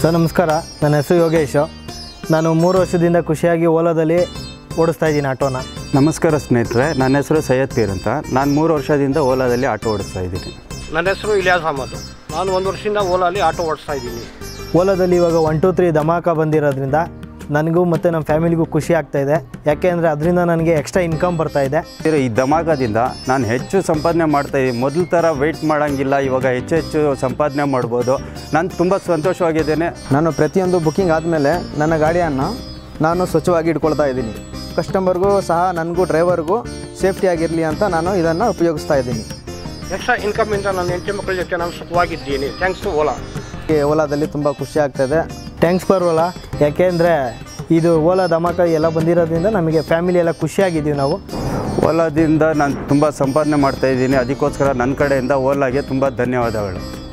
sir ನಮಸ್ಕಾರ ನನ್ನ ಹೆಸರು ಯೋಗೇಶ್ ನಾನು ಮೂರು ವರ್ಷದಿಂದ ಖುಷಿಯಾಗಿ ಓಲಾದಲ್ಲಿ ಓಡಿಸ್ತಾ ಇದ್ದೀನಿ ಆಟೋನ ನಮಸ್ಕಾರ ಸ್ನೇಹಿತರೆ ನನ್ನ ಹೆಸರು ಸೈಯದ್ ಪೀರ್ ಅಂತ ನಾನು ಮೂರು ವರ್ಷದಿಂದ ಓಲಾದಲ್ಲಿ ಆಟೋ ಓಡಿಸ್ತಾ ಇದ್ದೀನಿ ನನ್ನ ಹೆಸರು ಇಲಿಯಾಸ್ ಅಹಮದ್ ನಾನು ಒಂದು ವರ್ಷದಿಂದ ಓಲಾಲಿ ಆಟೋ ಓಡಿಸ್ತಾ ಇದ್ದೀನಿ ಓಲಾದಲ್ಲಿ ಇವಾಗ ಒನ್ ಟು ತ್ರೀ ಧಮಾಕ ಬಂದಿರೋದ್ರಿಂದ ನನಗೂ ಮತ್ತು ನಮ್ಮ ಫ್ಯಾಮಿಲಿಗೂ ಖುಷಿ ಆಗ್ತಾ ಇದೆ ಯಾಕೆ ಅಂದರೆ ಅದರಿಂದ ನನಗೆ ಎಕ್ಸ್ಟ್ರಾ ಇನ್ಕಮ್ ಬರ್ತಾ ಇದೆ ಇರೋ ಈ ಧಮಾಕದಿಂದ ನಾನು ಹೆಚ್ಚು ಸಂಪಾದನೆ ಮಾಡ್ತಾ ಇದ್ದೀನಿ ಮೊದಲ ಥರ ವೆಯ್ಟ್ ಮಾಡೋಂಗಿಲ್ಲ ಇವಾಗ ಹೆಚ್ಚು ಹೆಚ್ಚು ಸಂಪಾದನೆ ಮಾಡ್ಬೋದು ನಾನು ತುಂಬ ಸಂತೋಷವಾಗಿದ್ದೇನೆ ನಾನು ಪ್ರತಿಯೊಂದು ಬುಕ್ಕಿಂಗ್ ಆದಮೇಲೆ ನನ್ನ ಗಾಡಿಯನ್ನು ನಾನು ಸ್ವಚ್ಛವಾಗಿ ಇಟ್ಕೊಳ್ತಾ ಇದ್ದೀನಿ ಕಸ್ಟಮರ್ಗೂ ಸಹ ನನಗೂ ಡ್ರೈವರ್ಗೂ ಸೇಫ್ಟಿಯಾಗಿರಲಿ ಅಂತ ನಾನು ಇದನ್ನು ಉಪಯೋಗಿಸ್ತಾ ಇದ್ದೀನಿ ಎಕ್ಸ್ಟ್ರಾ ಇನ್ಕಮಿಂದ ನನ್ನ ಹೆಂಡತಿ ಮಕ್ಕಳ ಜೊತೆ ನಾನು ಸುಖವಾಗಿದ್ದೀನಿ ಥ್ಯಾಂಕ್ಸ್ ಟು ಓಲಾ ಈ ಓಲಾದಲ್ಲಿ ತುಂಬ ಖುಷಿ ಆಗ್ತಾಯಿದೆ ಥ್ಯಾಂಕ್ಸ್ ಫಾರ್ ಓಲಾ ಯಾಕೆಂದರೆ ಇದು ಓಲಾ ಧಮಾಕ ಎಲ್ಲ ಬಂದಿರೋದ್ರಿಂದ ನಮಗೆ ಫ್ಯಾಮಿಲಿ ಎಲ್ಲ ಖುಷಿಯಾಗಿದ್ದೀವಿ ನಾವು ಓಲಾದಿಂದ ನಾನು ತುಂಬ ಸಂಪಾದನೆ ಮಾಡ್ತಾ ಇದ್ದೀನಿ ಅದಕ್ಕೋಸ್ಕರ ನನ್ನ ಕಡೆಯಿಂದ ಓಲಾಗೆ ತುಂಬ ಧನ್ಯವಾದಗಳು